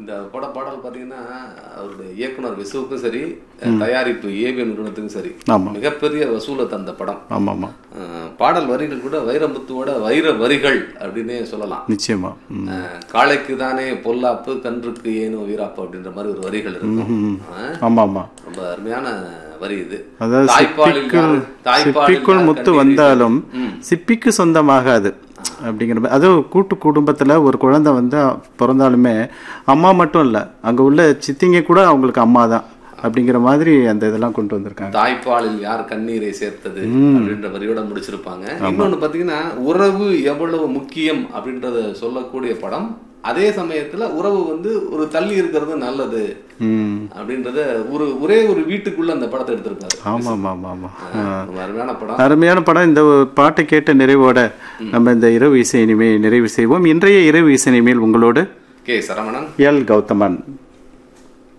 இந்த பட பாடல் பார்த்தீங்கன்னா அவருடைய இயக்குனர் விசுவுக்கும் சரி தயாரிப்பு ஏவிஎம் நிறுவனத்துக்கும் சரி ஆமாம் மிகப்பெரிய வசூலை தந்த படம் ஆமாம் ஆமாம் அஹ், பாடல் வரிகள் கூட வைரமுத்துவோட வைர வரிகள் அப்படின்னே சொல்லலாம் நிச்சயமா ம். அஹ், காளைக்கு தானே பொல்லாப்பு கன்றுக்கு ஏனோ வீராப்பு அப்படின்ற மாதிரி ஒரு வரிகள் இருக்கும் அஹ், ஆமாம் ஆமாம் ரொம்ப அருமையான வரி இது அதாவது தாய்ப்பாலில் சிப்பிக்குள் யாரு- தாய்ப்பாலில் சிப்பிக்குள் யார் முத்து கண்ணீர் வந்தாலும் ம். சிப்பிக்கு சொந்தமாகாது அப்படிங்கிற மாதிரி அதுவும் கூட்டு குடும்பத்துல ஒரு குழந்தை வந்து பிறந்தாலுமே அம்மா மட்டும் இல்ல அங்க உள்ள சித்திங்க கூட அவங்களுக்கு அம்மா தான் அப்படிங்கிற மாதிரி அந்த இதெல்லாம் கொண்டு வந்திருக்காங்க தாய்ப்பாலில் யார் கண்ணீரை சேர்த்தது அப்படின்ற வரியோட முடிச்சிருப்பாங்க இன்னொன்னு பாத்தீங்கன்னா உறவு எவ்வளவு முக்கியம் அப்படின்றத சொல்லக்கூடிய படம் அதே சமயத்துல உறவு வந்து ஒரு தள்ளி இருக்கிறது நல்லது ம் அப்படின்றத ஒரு ஒரே ஒரு வீட்டுக்குள்ள அந்த படத்தை எடுத்திருப்பாரு ஆமா ஆமா ஆமா ஆமா ரொம்ப அருமையான படம் அருமையான படம் இந்த பாட்டை கேட்ட நிறைவோட நம்ம இந்த இரவு இசை இனிமே நிறைவு செய்வோம் இன்றைய இரவு இசை இனிமேல் உங்களோடு கே சரவணன் எல் கௌதமன்